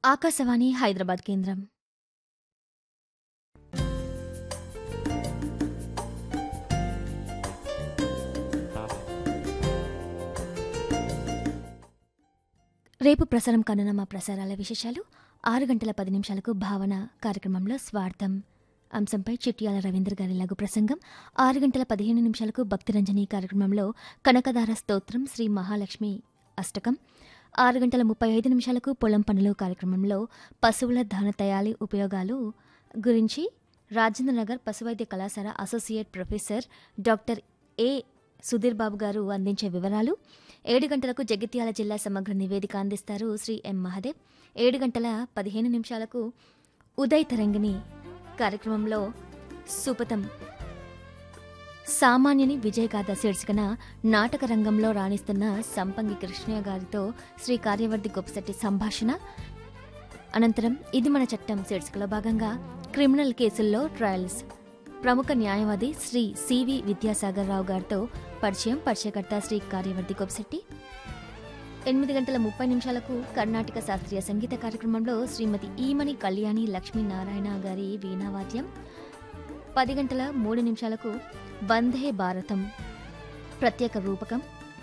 ఆకాశవాణి హైదరాబాద్ కేంద్రం రేపు ప్రసారం కానున్న మా ప్రసారాల విశేషాలు ఆరు గంటల పది నిమిషాలకు భావన కార్యక్రమంలో స్వార్థం అంశంపై చిట్యాల రవీంద్ర గారి లఘు ప్రసంగం ఆరు గంటల పదిహేను నిమిషాలకు భక్తిరంజని కార్యక్రమంలో కనకదార స్తోత్రం శ్రీ మహాలక్ష్మి అష్టకం ఆరు గంటల ముప్పై ఐదు నిమిషాలకు పొలం పనులు కార్యక్రమంలో పశువుల దాన తయారీ ఉపయోగాలు గురించి రాజేంద్రనగర్ పశువైద్య కళాశాల associate professor doctor A Sudheer Babu గారు అందించే వివరాలు ఏడు గంటలకు జగిత్యాల జిల్లా సమగ్ర నివేదిక అందిస్తారు శ్రీ ఎం మహదేవ్ ఏడు గంటల పదిహేను నిమిషాలకు ఉదయ్ తరంగిణి కార్యక్రమంలో సుపతం సామాన్యుని విజయగాథ శీర్షికన నాటక రంగంలో రాణిస్తున్న సంపంగి కృష్ణయ్య గారితో శ్రీ కార్యవర్తి గొప్పశెట్టి సంభాషణ అనంతరం ఇది మన చట్టం శీర్షికలో భాగంగా క్రిమినల్ కేసుల్లో ట్రయల్స్ ప్రముఖ న్యాయవాది శ్రీ సివి విద్యాసాగర్ రావు గారితో పరిచయం పరిచయకర్త శ్రీ కార్యవర్తి గొప్పశెట్టి ఎనిమిది గంటల ముప్పై నిమిషాలకు కర్ణాటక శాస్త్రీయ సంగీత కార్యక్రమంలో శ్రీమతి ఈమణి కళ్యాణి లక్ష్మీనారాయణ గారి వీణావాద్యం పది గంటల మూడు నిమిషాలకు వందే భారతం ప్రత్యేక రూపకం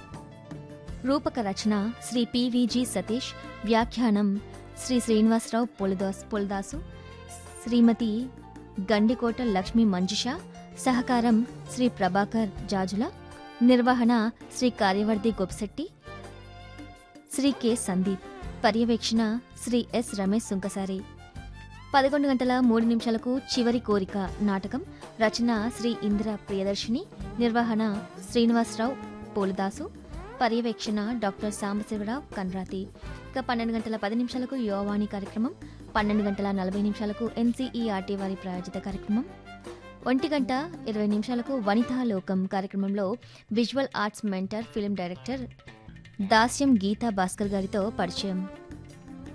రూపక రచన శ్రీ పివిజి సతీష్ వ్యాఖ్యానం శ్రీ శ్రీనివాసరావు పొలిదాస్ పొలిదాసు శ్రీమతి గండికోట లక్ష్మీ మంజుష సహకారం శ్రీ ప్రభాకర్ జాజుల నిర్వహణ శ్రీ కార్యవర్తి గొప్సెట్టి శ్రీ కె సందీప్ పర్యవేక్షణ శ్రీ ఎస్ రమేష్ సుంకసారి పదకొండు గంటల మూడు నిమిషాలకు చివరి కోరిక నాటకం రచన శ్రీ ఇందిర ప్రియదర్శిని నిర్వహణ శ్రీనివాసరావు పోలిదాసు పర్యవేక్షణ డాక్టర్ సాంబశివరావు కన్రాతి ఇక పన్నెండు గంటల పది నిమిషాలకు యోవాణి కార్యక్రమం పన్నెండు గంటల నలభై నిమిషాలకు ఎన్సీఈఆర్టీ వారి ప్రాయోజిత కార్యక్రమం ఒంటి గంట ఇరవై నిమిషాలకు వనితా లోకం కార్యక్రమంలో visual arts mentor film director Dasyam Geetha Bhaskar గారితో పరిచయం